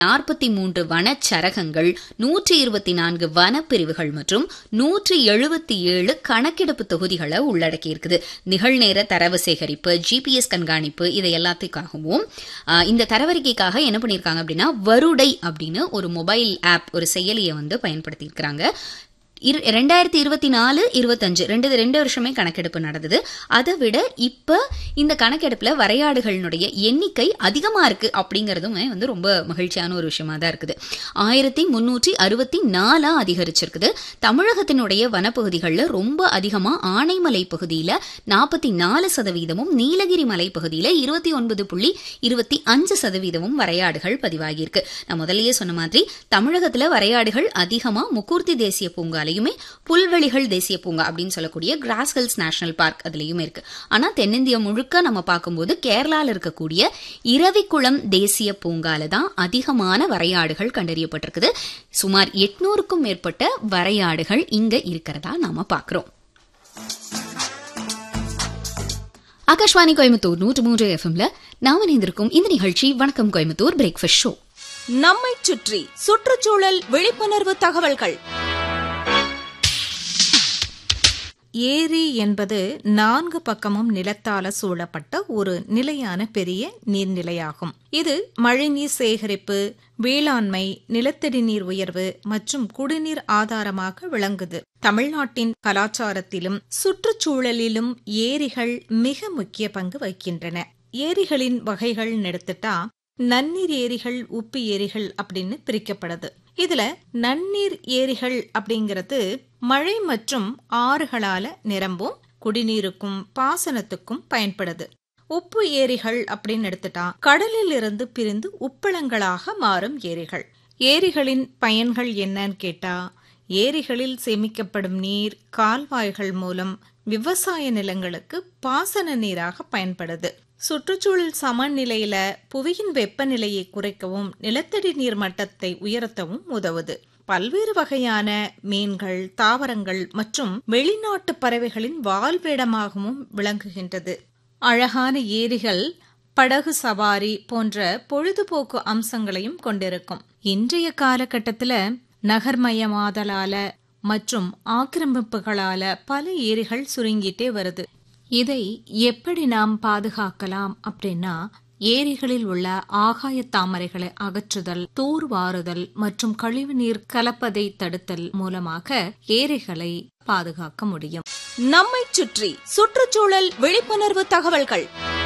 நாற்பத்தி மூன்று வனச்சரகங்கள் நூற்றி இருபத்தி நான்கு வனப்பிரிவுகள் மற்றும் நூற்றி எழுபத்தி ஏழு கணக்கெடுப்பு தொகுதிகளை உள்ளடக்கி இருக்குது நிகழ்நேர தரவு சேகரிப்பு ஜிபிஎஸ் கண்காணிப்பு இதை எல்லாத்துக்காகவும் ஆஹ், இந்த தரவறிக்கைக்காக என்ன பண்ணியிருக்காங்க அப்படின்னா வருடை அப்படின்னு ஒரு மொபைல் ஆப் ஒரு செயலியை வந்து பயன்படுத்தியிருக்கிறாங்க இரு- ரெண்டாயிரத்தி இருபத்தி நாலு இருபத்தஞ்சு ரெண்டு ரெண்டு வருஷமே கணக்கெடுப்பு நடந்தது அதை விட இப்ப இந்த கணக்கெடுப்புல வரையாடுகளினுடைய எண்ணிக்கை அதிகமா இருக்கு அப்படிங்கறதுமே வந்து ரொம்ப மகிழ்ச்சியான ஒரு விஷயமா தான் இருக்குது ஆயிரத்தி முன்னூற்றி அறுபத்தி நாலா அதிகரிச்சிருக்குது தமிழகத்தினுடைய வனப்பகுதிகளில் ரொம்ப அதிகமா ஆனைமலை பகுதியில நாற்பத்தி நாலு சதவீதமும் நீலகிரி மலை பகுதியில இருபத்தி ஒன்பது புள்ளி இருபத்தி அஞ்சு சதவீதமும் வரையாடுகள் பதிவாகியிருக்கு நான் முதல்லயே சொன்ன மாதிரி தமிழகத்துல வரையாடுகள் அதிகமா முக்கூர்த்தி தேசிய பூங்காலையுமே புல்வெளிகள் தேசிய பூங்கா அப்படின்னு சொல்லக்கூடிய கிராஸ் ஹில்ஸ் நேஷனல் பார்க் அதுலயுமே இருக்கு ஆனா தென்னிந்தியா முழுக்க நம்ம பார்க்கும்போது கேரளால இருக்கக்கூடிய இரவிக்குளம் தேசிய பூங்கால தான் அதிகமான வரையாடுகள் கண்டறியப்பட்டிருக்குது சுமார் எட்நூறுக்கும் மேற்பட்ட வரையாடுகள் இங்க இருக்கிறதா நாம பாக்குறோம் ஆகாஷ்வாணி கோயம்புத்தூர் நூற்று மூன்று எஃப்எம்ல நாம இணைந்திருக்கும் இந்த நிகழ்ச்சி வணக்கம் கோயம்புத்தூர் பிரேக்ஃபாஸ்ட் ஷோ நம்மைச் சுற்றி சுற்றுச்சூழல் விழிப்புணர்வு தகவல்கள் ஏரி என்பது நான்கு பக்கமும் நிலத்தால சூழப்பட்ட ஒரு நிலையான பெரிய நீர்நிலையாகும் இது மழைநீர் சேகரிப்பு வேளாண்மை நிலத்தடி நீர் உயர்வு மற்றும் குடிநீர் ஆதாரமாக விளங்குது தமிழ்நாட்டின் கலாச்சாரத்திலும் சுற்றுச்சூழலிலும் ஏரிகள் மிக முக்கிய பங்கு வகிக்கின்றன ஏரிகளின் வகைகள் எடுத்துட்டா நன்னீர் ஏரிகள் உப்பு ஏரிகள் அப்படின்னு பிரிக்கப்படுது இதுல நன்னீர் ஏரிகள் அப்படிங்கிறது மழை மற்றும் ஆறுகளால நிரம்பும் குடிநீருக்கும் பாசனத்துக்கும் பயன்படுது உப்பு ஏரிகள் அப்படின்னு எடுத்துட்டா கடலில் இருந்து பிரிந்து உப்பளங்களாக மாறும் ஏரிகள் ஏரிகளின் பயன்கள் என்னன்னு கேட்டா ஏரிகளில் சேமிக்கப்படும் நீர் கால்வாய்கள் மூலம் விவசாய நிலங்களுக்கு பாசன நீராக பயன்படுது சுற்றுச்சூழல் சமநிலையில புவியின் வெப்பநிலையை குறைக்கவும் நிலத்தடி நீர் மட்டத்தை உயர்த்தவும் உதவுது பல்வேறு வகையான மீன்கள் தாவரங்கள் மற்றும் வெளிநாட்டு பறவைகளின் வாழ்விடமாகவும் விளங்குகின்றது அழகான ஏரிகள் படகு சவாரி போன்ற பொழுதுபோக்கு அம்சங்களையும் கொண்டிருக்கும் இன்றைய காலகட்டத்துல நகர்மயமாதலால மற்றும் ஆக்கிரமிப்புகளால பல ஏரிகள் சுருங்கிட்டே வருது இதை எப்படி நாம் பாதுகாக்கலாம் அப்படின்னா ஏரிகளில் உள்ள ஆகாய தாமரைகளை அகற்றுதல் தூர்வாறுதல் மற்றும் கழிவுநீர் கலப்பதை தடுத்தல் மூலமாக ஏரிகளை பாதுகாக்க முடியும் நம்மைச் சுற்றி சுற்றுச்சூழல் விழிப்புணர்வு தகவல்கள்